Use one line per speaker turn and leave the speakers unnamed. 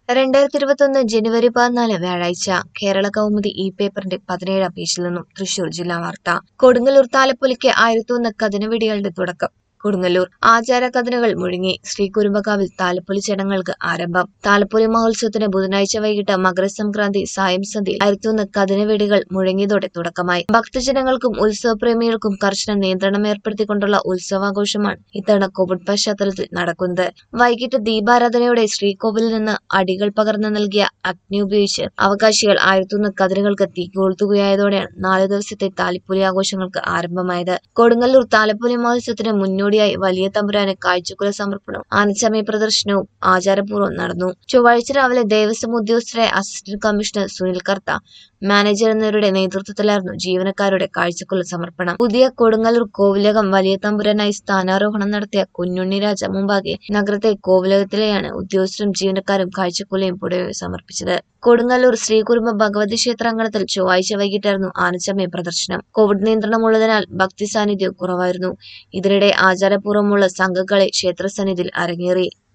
രണ്ടായിരത്തി ഇരുപത്തൊന്ന് ജനുവരി പതിനാല് വ്യാഴാഴ്ച കേരള കൗമുദി ഇ പേപ്പറിന്റെ പതിനേഴാം പേജിൽ നിന്നും തൃശൂർ ജില്ലാ വാർത്ത കൊടുങ്ങല്ലൂർ താലപ്പൊലിക്ക് ആയിരത്തൊന്ന് കതിനവെടികളുടെ തുടക്കം കൊടുങ്ങല്ലൂർ ആചാര കഥനകൾ മുഴുങ്ങി ശ്രീകുരുമ്പകാവിൽ താലപ്പൊലി ചടങ്ങുകൾക്ക് ആരംഭം താലപ്പൊലി മഹോത്സവത്തിന് ബുധനാഴ്ച വൈകിട്ട് മകരസംക്രാന്തി സായം സന്ധ്യയിൽ ആയിരത്തൊന്ന് കഥനവെടികൾ മുഴങ്ങിയതോടെ തുടക്കമായി ഭക്തജനങ്ങൾക്കും ഉത്സവപ്രേമികൾക്കും കർശന നിയന്ത്രണം ഏർപ്പെടുത്തിക്കൊണ്ടുള്ള ഉത്സവാഘോഷമാണ് ഇത്തവണ കോവിഡ് പശ്ചാത്തലത്തിൽ നടക്കുന്നത് വൈകിട്ട് ദീപാരാധനയോടെ ശ്രീകോവിലിൽ നിന്ന് അടികൾ പകർന്നു നൽകിയ അഗ്നി ഉപയോഗിച്ച് അവകാശികൾ ആയിരത്തൊന്ന് കതിരുകൾക്ക് തീ കൊളുത്തുകയായതോടെയാണ് നാല് ദിവസത്തെ താലിപ്പൊലി ആഘോഷങ്ങൾക്ക് ആരംഭമായത് കൊടുങ്ങല്ലൂർ താലപ്പൊലി മഹോത്സവത്തിന് മുന്നോടിയായി വലിയ തമ്പുരാന് കാഴ്ചക്കുല സമർപ്പണവും ആനച്ചമയ പ്രദർശനവും ആചാരപൂർവ്വം നടന്നു ചൊവ്വാഴ്ച രാവിലെ ദേവസ്വം ഉദ്യോഗസ്ഥരായ assistant commissioner Sunil Kartha manager എന്നിവരുടെ നേതൃത്വത്തിലായിരുന്നു ജീവനക്കാരുടെ കാഴ്ചക്കുല സമർപ്പണം പുതിയ കൊടുങ്ങല്ലൂർ കോവിലകം വലിയ തമ്പുരാനായി സ്ഥാനാരോഹണം നടത്തിയ കുഞ്ഞുണ്ണി രാജ മുമ്പാകെ നഗരത്തെ കോവിലകത്തിലെയാണ് ഉദ്യോഗസ്ഥരും ജീവനക്കാരും കാഴ്ചക്കുലയും പുടവയും സമർപ്പിച്ചത് കൊടുങ്ങല്ലൂർ ശ്രീകുരുമ്പ ഭഗവതി ക്ഷേത്രാങ്കണത്തിൽ ചൊവ്വാഴ്ച വൈകിട്ടായിരുന്നു ആനച്ചമയ പ്രദർശനം കോവിഡ് നിയന്ത്രണമുള്ളതിനാൽ ഭക്തി സാന്നിധ്യം കുറവായിരുന്നു ഇതിനിടെ ആചാരപൂർവ്വമുള്ള സംഘങ്ങളെ ക്ഷേത്രസന്നിധിയിൽ അരങ്ങേറി